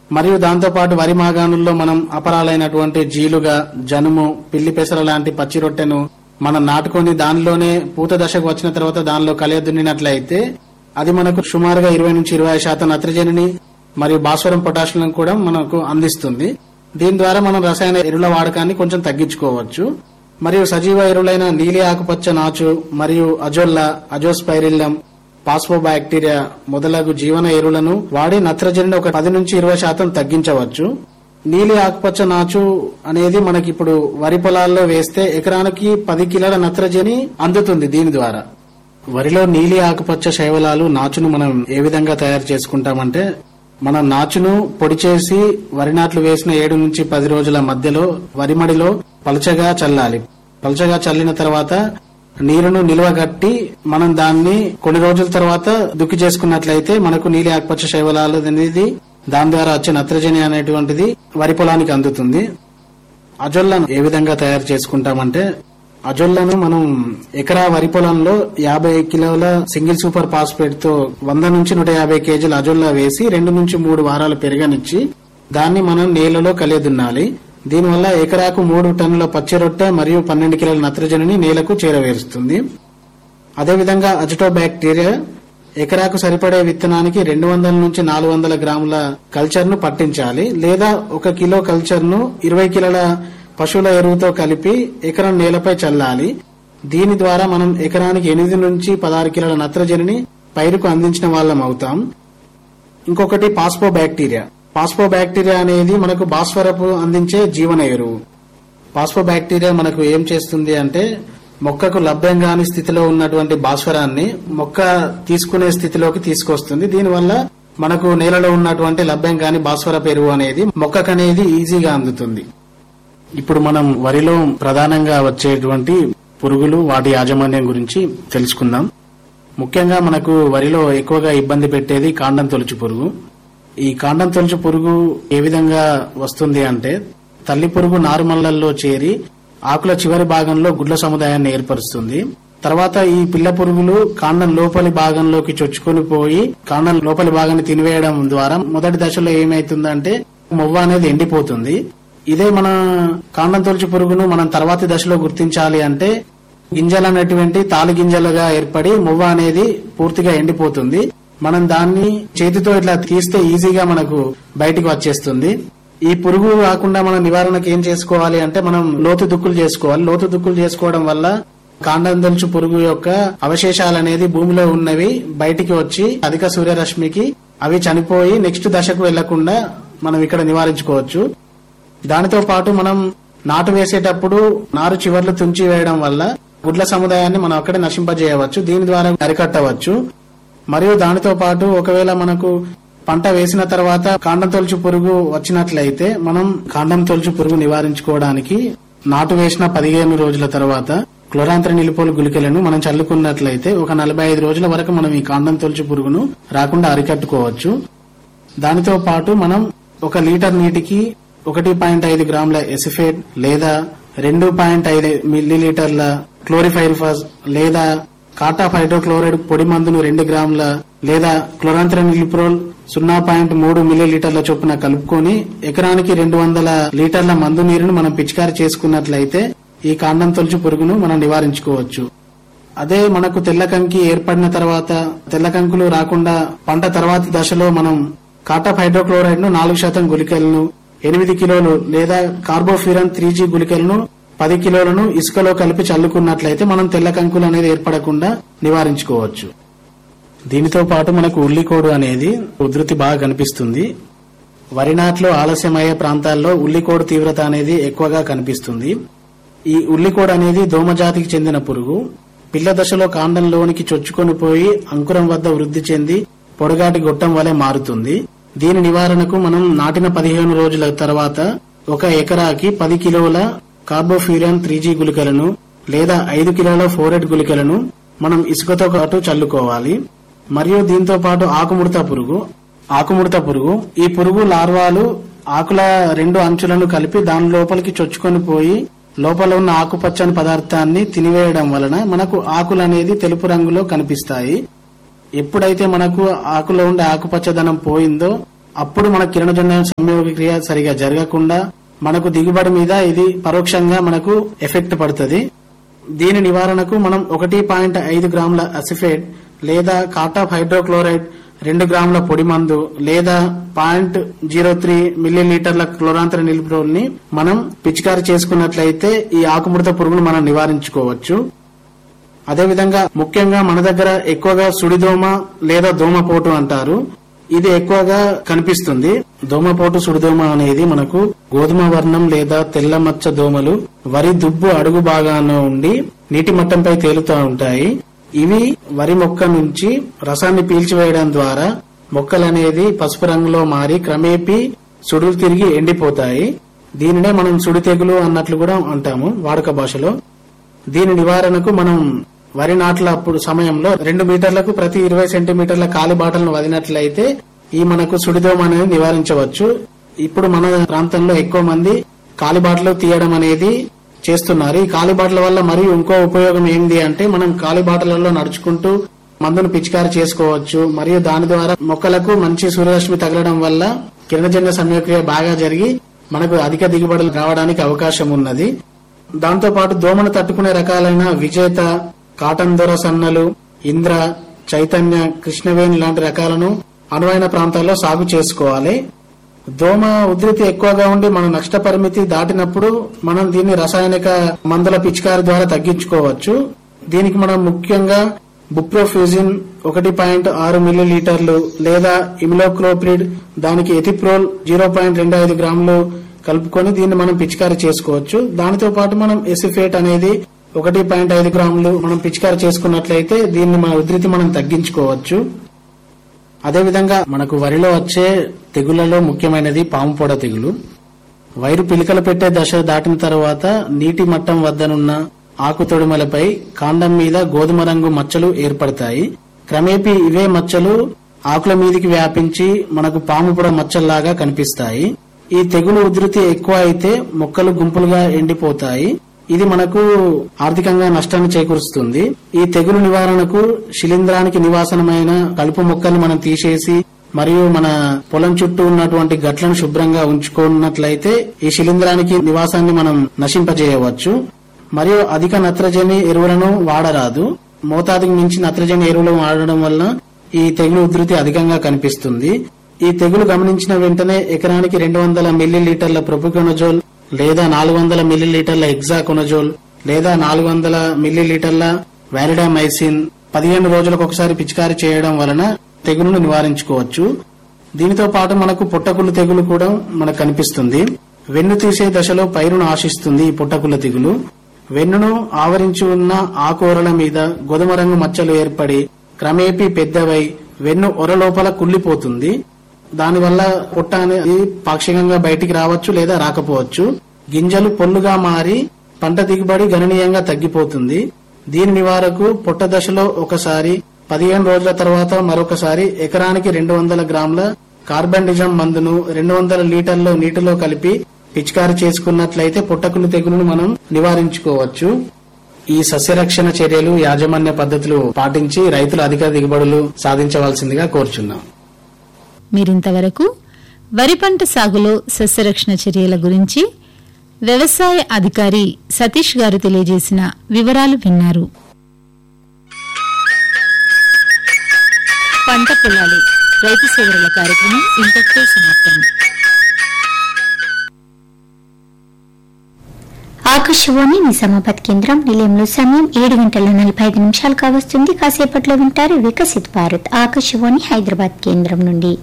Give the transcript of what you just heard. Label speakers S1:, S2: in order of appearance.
S1: మరియు దాంతో పాటు వరి మాగాణుల్లో మనం అపరాలైనటువంటి జీలుగా జనుము పిల్లి పెసర లాంటి పచ్చి రొట్టెను మనం నాటుకొని దానిలోనే పూత దశకు వచ్చిన తర్వాత దానిలో కలియ దున్నినట్లయితే అది మనకు సుమారుగా ఇరవై నుంచి ఇరవై శాతం నత్రజనిని మరియు భాస్వరం పొటాషియం కూడా మనకు అందిస్తుంది దీని ద్వారా మనం రసాయన ఎరువుల వాడకాన్ని కొంచెం తగ్గించుకోవచ్చు మరియు సజీవ ఎరువులైన నీలి ఆకుపచ్చ నాచు మరియు అజోల్లా అజోస్పైరిల్లం పాస్పోబాక్టీరియా మొదలగు జీవన ఎరువులను వాడి నత్రజనిని ఒక పది నుంచి ఇరవై శాతం తగ్గించవచ్చు నీలి ఆకుపచ్చ నాచు అనేది మనకి ఇప్పుడు వరి పొలాల్లో వేస్తే ఎకరానికి పది కిలోల నత్రజని అందుతుంది దీని ద్వారా వరిలో నీలి ఆకుపచ్చ శైవలాలు నాచును మనం ఏ విధంగా తయారు చేసుకుంటామంటే మనం నాచును పొడి చేసి వరి నాట్లు వేసిన ఏడు నుంచి పది రోజుల మధ్యలో వరి మడిలో పలచగా చల్లాలి పలచగా చల్లిన తర్వాత నీరును నిల్వగట్టి మనం దాన్ని కొన్ని రోజుల తర్వాత దుక్కి చేసుకున్నట్లయితే మనకు నీలి ఆకుపచ్చ శైవలాలు అనేది దాని ద్వారా వచ్చే నత్రజని అనేటువంటిది వరి పొలానికి అందుతుంది అజొల్లను ఏ విధంగా తయారు చేసుకుంటామంటే అజొల్లను మనం ఎకరా వరి పొలంలో యాభై కిలోల సింగిల్ సూపర్ ఫాస్ఫేట్ తో వంద నుంచి నూట యాభై కేజీల అజొల్లా వేసి రెండు నుంచి మూడు వారాలు పెరగనిచ్చి దాన్ని మనం నేలలో కలియదున్నాలి దీనివల్ల ఎకరాకు మూడు టన్నుల పచ్చి రొట్టె మరియు పన్నెండు కిలోల నత్రజనిని నేలకు చేరవేరుస్తుంది అదేవిధంగా అజిటో బ్యాక్టీరియా ఎకరాకు సరిపడే విత్తనానికి రెండు వందల నుంచి నాలుగు వందల గ్రాముల కల్చర్ ను పట్టించాలి లేదా ఒక కిలో కల్చర్ ను ఇరవై కిలోల పశువుల ఎరువుతో కలిపి ఎకరం నేలపై చల్లాలి దీని ద్వారా మనం ఎకరానికి ఎనిమిది నుంచి పదహారు కిలోల నత్రజనిని పైరుకు అందించిన వాళ్ళం అవుతాం ఇంకొకటి పాస్పో బ్యాక్టీరియా పాస్పో బ్యాక్టీరియా అనేది మనకు భాస్వరపు అందించే జీవన ఎరువు పాస్పో బ్యాక్టీరియా మనకు ఏం చేస్తుంది అంటే మొక్కకు లభ్యం కాని స్థితిలో ఉన్నటువంటి భాస్వరాన్ని మొక్క తీసుకునే స్థితిలోకి తీసుకొస్తుంది దీనివల్ల మనకు నేలలో ఉన్నటువంటి లభ్యం కాని భాస్వరపు ఎరువు అనేది మొక్కకు అనేది ఈజీగా అందుతుంది ఇప్పుడు మనం వరిలో ప్రధానంగా వచ్చేటువంటి పురుగులు వాటి యాజమాన్యం గురించి తెలుసుకుందాం ముఖ్యంగా మనకు వరిలో ఎక్కువగా ఇబ్బంది పెట్టేది కాండం తొలుచు పురుగు ఈ కాండం తొలుచు పురుగు ఏ విధంగా వస్తుంది అంటే తల్లి పురుగు నారుమల్లల్లో చేరి ఆకుల చివరి భాగంలో గుడ్ల సముదాయాన్ని ఏర్పరుస్తుంది తర్వాత ఈ పిల్ల పురుగులు కాండం లోపలి భాగంలోకి చొచ్చుకొని పోయి కాండం లోపలి భాగాన్ని తినివేయడం ద్వారా మొదటి దశలో ఏమైతుందంటే మొవ్వ అనేది ఎండిపోతుంది ఇదే మన కాండం తొలచి పురుగును మనం తర్వాతి దశలో గుర్తించాలి అంటే గింజలు అనేటువంటి తాలు గింజలుగా ఏర్పడి మువ్వ అనేది పూర్తిగా ఎండిపోతుంది మనం దాన్ని చేతితో ఇట్లా తీస్తే ఈజీగా మనకు బయటికి వచ్చేస్తుంది ఈ పురుగు రాకుండా మనం నివారణకు ఏం చేసుకోవాలి అంటే మనం లోతు దుక్కులు చేసుకోవాలి లోతు దుక్కులు చేసుకోవడం వల్ల కాండం దొలుచు పురుగు యొక్క అవశేషాలు అనేది భూమిలో ఉన్నవి బయటికి వచ్చి అధిక సూర్యరశ్మికి అవి చనిపోయి నెక్స్ట్ దశకు వెళ్లకుండా మనం ఇక్కడ నివారించుకోవచ్చు దానితో పాటు మనం నాటు వేసేటప్పుడు నారు చివర్లు తుంచి వేయడం వల్ల గుడ్ల సముదాయాన్ని మనం అక్కడే నశింపజేయవచ్చు దీని ద్వారా అరికట్టవచ్చు మరియు దానితో పాటు ఒకవేళ మనకు పంట వేసిన తర్వాత కాండం తొలుచు పురుగు వచ్చినట్లయితే మనం కాండం తొలుచు పురుగు నివారించుకోవడానికి నాటు వేసిన పదిహేను రోజుల తర్వాత క్లోరాంత్ర నిలుపోలు గుళికలను మనం చల్లుకున్నట్లయితే ఒక నలభై ఐదు రోజుల వరకు మనం ఈ కాండం తొలుచు పురుగును రాకుండా అరికట్టుకోవచ్చు దానితో పాటు మనం ఒక లీటర్ నీటికి ఒకటి పాయింట్ ఐదు గ్రాముల ఎసిఫేట్ లేదా రెండు పాయింట్ ఐదు మిల్లీలీటర్ల క్లోరిఫైరిఫాస్ లేదా కాటాఫ్ హైడ్రోక్లోరైడ్ పొడి మందును రెండు గ్రాముల లేదా క్లోరాంత్రన్ లిప్రోల్ సున్నా పాయింట్ మూడు మిల్లీలీటర్ల చొప్పున కలుపుకొని ఎకరానికి రెండు వందల లీటర్ల మందు నీరును మనం పిచికారి చేసుకున్నట్లయితే ఈ కాండం తొలుచు పురుగును మనం నివారించుకోవచ్చు అదే మనకు తెల్ల కంకి ఏర్పడిన తర్వాత తెల్ల కంకులు రాకుండా పంట తర్వాతి దశలో మనం కాటాఫ్ హైడ్రోక్లోరైడ్ ను నాలుగు శాతం గుళికలను ఎనిమిది కిలోలు లేదా కార్బోఫ్యూరన్ త్రీ జీ గుళికలను పది కిలోలను ఇసుకలో కలిపి చల్లుకున్నట్లయితే మనం తెల్ల కంకులు అనేది ఏర్పడకుండా నివారించుకోవచ్చు దీనితో పాటు మనకు ఉల్లికోడు అనేది ఉధృతి బాగా కనిపిస్తుంది వరి నాట్లో ఆలస్యమయ్యే ప్రాంతాల్లో ఉల్లికోడు తీవ్రత అనేది ఎక్కువగా కనిపిస్తుంది ఈ ఉల్లికోడు అనేది దోమజాతికి చెందిన పురుగు పిల్ల దశలో కాండంలోనికి చొచ్చుకొని పోయి అంకురం వద్ద వృద్ధి చెంది పొడగాటి గొట్టం వలె మారుతుంది దీని నివారణకు మనం నాటిన పదిహేను రోజుల తర్వాత ఒక ఎకరాకి పది కిలోల కార్బోఫ్యూరియన్ త్రీ జీ గుళికలను లేదా ఐదు కిలోల ఫోరెట్ గుళికలను మనం ఇసుకతో పాటు చల్లుకోవాలి మరియు దీంతో పాటు ఆకుముడత పురుగు ఆకుముడత పురుగు ఈ పురుగు లార్వాలు ఆకుల రెండు అంచులను కలిపి దాని లోపలికి చొచ్చుకొని పోయి లోపల ఉన్న ఆకుపచ్చని పదార్థాన్ని తినివేయడం వలన మనకు ఆకులు అనేది తెలుపు రంగులో కనిపిస్తాయి ఎప్పుడైతే మనకు ఆకులో ఉండే ఆకుపచ్చదనం పోయిందో అప్పుడు మన కిరణజన్య సంయోగ క్రియ సరిగా జరగకుండా మనకు దిగుబడి మీద ఇది పరోక్షంగా మనకు ఎఫెక్ట్ పడుతుంది దీని నివారణకు మనం ఒకటి పాయింట్ ఐదు గ్రాముల అసిఫేట్ లేదా కాటాఫ్ హైడ్రోక్లోరైడ్ రెండు గ్రాముల పొడి మందు లేదా పాయింట్ జీరో త్రీ మిల్లీ లీటర్ల క్లోరాంతర నిలుపురోల్ ని మనం పిచికారి చేసుకున్నట్లయితే ఈ ఆకుముడత పురుగును మనం నివారించుకోవచ్చు అదేవిధంగా ముఖ్యంగా మన దగ్గర ఎక్కువగా సుడిదోమ లేదా దోమపోటు అంటారు ఇది ఎక్కువగా కనిపిస్తుంది దోమపోటు సుడిదోమ అనేది మనకు గోధుమ వర్ణం లేదా తెల్ల మచ్చ దోమలు వరి దుబ్బు అడుగు భాగాన ఉండి నీటి మట్టంపై తేలుతూ ఉంటాయి ఇవి వరి మొక్క నుంచి రసాన్ని పీల్చివేయడం ద్వారా మొక్కలు అనేది పసుపు రంగులో మారి క్రమేపీ సుడులు తిరిగి ఎండిపోతాయి దీనినే మనం సుడి తెగులు అన్నట్లు కూడా అంటాము వాడుక భాషలో దీని నివారణకు మనం వరి నాట్ల అప్పుడు సమయంలో రెండు మీటర్లకు ప్రతి ఇరవై సెంటీమీటర్ల కాలి బాటలను వదినట్లయితే ఈ మనకు సుడిదోమ అనేది నివారించవచ్చు ఇప్పుడు మన ప్రాంతంలో ఎక్కువ మంది కాలిబాటలు తీయడం అనేది చేస్తున్నారు ఈ కాలిబాటల వల్ల మరియు ఇంకో ఉపయోగం ఏంటి అంటే మనం కాలిబాటలలో నడుచుకుంటూ మందును పిచికారి చేసుకోవచ్చు మరియు దాని ద్వారా మొక్కలకు మంచి సూర్యరశ్మి తగలడం వల్ల కిరణజన్య సంయోక్రియ బాగా జరిగి మనకు అధిక దిగుబడులు రావడానికి అవకాశం ఉన్నది దాంతో పాటు దోమను తట్టుకునే రకాలైన విజేత కాటన్ దొర సన్నలు ఇంద్ర చైతన్య కృష్ణవేణి లాంటి రకాలను అనువైన ప్రాంతాల్లో సాగు చేసుకోవాలి దోమ ఉధృతి ఎక్కువగా ఉండి మన నష్ట పరిమితి దాటినప్పుడు మనం దీన్ని రసాయనిక మందుల పిచికారి ద్వారా తగ్గించుకోవచ్చు దీనికి మనం ముఖ్యంగా బుప్రోఫ్యూజిన్ ఒకటి పాయింట్ ఆరు మిల్లీ లీటర్లు లేదా ఇమిలోక్లోప్రిడ్ దానికి ఎథిప్రోల్ జీరో పాయింట్ రెండు ఐదు గ్రాములు కలుపుకొని దీన్ని మనం పిచికారి చేసుకోవచ్చు దానితో పాటు మనం ఎసిఫేట్ అనేది ఒకటి పాయింట్ ఐదు గ్రాములు మనం పిచికారి చేసుకున్నట్లయితే దీన్ని మన ఉధృతి మనం తగ్గించుకోవచ్చు అదేవిధంగా మనకు వరిలో వచ్చే తెగుళ్లలో ముఖ్యమైనది పాము పొడ తెగులు వైరు పిలికలు పెట్టే దశ దాటిన తర్వాత నీటి మట్టం వద్దనున్న ఆకు తొడిమలపై కాండం మీద గోధుమ రంగు మచ్చలు ఏర్పడతాయి క్రమేపీ ఇవే మచ్చలు ఆకుల మీదికి వ్యాపించి మనకు పాము పొడ మచ్చల్లాగా కనిపిస్తాయి ఈ తెగులు ఉధృతి ఎక్కువ అయితే మొక్కలు గుంపులుగా ఎండిపోతాయి ఇది మనకు ఆర్థికంగా నష్టాన్ని చేకూరుస్తుంది ఈ తెగులు నివారణకు శిలీంధ్రానికి నివాసనమైన కలుపు మొక్కల్ని మనం తీసేసి మరియు మన పొలం చుట్టూ ఉన్నటువంటి గట్లను శుభ్రంగా ఉంచుకున్నట్లయితే ఈ శిలీంధ్రానికి నివాసాన్ని మనం నశింపజేయవచ్చు మరియు అధిక నత్రజని ఎరువులను వాడరాదు మోతాదుకు మించి నత్రజని ఎరువులు వాడడం వల్ల ఈ తెగులు ఉధృతి అధికంగా కనిపిస్తుంది ఈ తెగులు గమనించిన వెంటనే ఎకరానికి రెండు వందల మిల్లీ లీటర్ల ప్రొపికొనజోల్ లేదా నాలుగు వందల మిల్లీ లీటర్ల ఎగ్జాకొనజోల్ లేదా నాలుగు వందల మిల్లీ లీటర్ల వ్యాలిడామైసిన్ పదిహేను రోజులకు ఒకసారి పిచికారి చేయడం వలన తెగులును నివారించుకోవచ్చు దీనితో పాటు మనకు పుట్టకుళ్ళు తెగులు కూడా మనకు కనిపిస్తుంది వెన్ను తీసే దశలో పైరును ఆశిస్తుంది ఈ పుట్టకుళ్ళ తెగులు వెన్నును ఆవరించి ఉన్న ఆకూరల మీద గోధుమ రంగు మచ్చలు ఏర్పడి క్రమేపీ పెద్దవై వెన్ను ఒర లోపల కుళ్ళిపోతుంది దానివల్ల పుట్ట అనేది పాక్షికంగా బయటికి రావచ్చు లేదా రాకపోవచ్చు గింజలు పొల్లుగా మారి పంట దిగుబడి గణనీయంగా తగ్గిపోతుంది దీని నివారకు పుట్ట దశలో ఒకసారి పదిహేను రోజుల తర్వాత మరొకసారి ఎకరానికి రెండు వందల గ్రాముల కార్బండిజం మందును రెండు వందల లీటర్ల నీటిలో కలిపి పిచికారి చేసుకున్నట్లయితే పుట్టకులు తెగులును మనం నివారించుకోవచ్చు ఈ సస్యరక్షణ చర్యలు యాజమాన్య పద్ధతులు పాటించి రైతులు అధిక దిగుబడులు సాధించవలసిందిగా కోరుచున్నాం
S2: మీరింతవరకు వరి పంట సాగులో సస్యరక్షణ చర్యల గురించి వ్యవసాయ అధికారి సతీష్ గారు తెలియజేసిన వివరాలు విన్నారు పంట పొలాలు రైతు సోదరుల కార్యక్రమం ఇంతటితో సమాప్తం
S3: ఆకాశవాణి నిజామాబాద్ కేంద్రం నిలయంలో సమయం ఏడు గంటల నలభై ఐదు నిమిషాలు కావస్తుంది కాసేపట్లో వింటారు వికసిత్ భారత్ ఆకాశవాణి హైదరాబాద్ కేంద్రం నుండి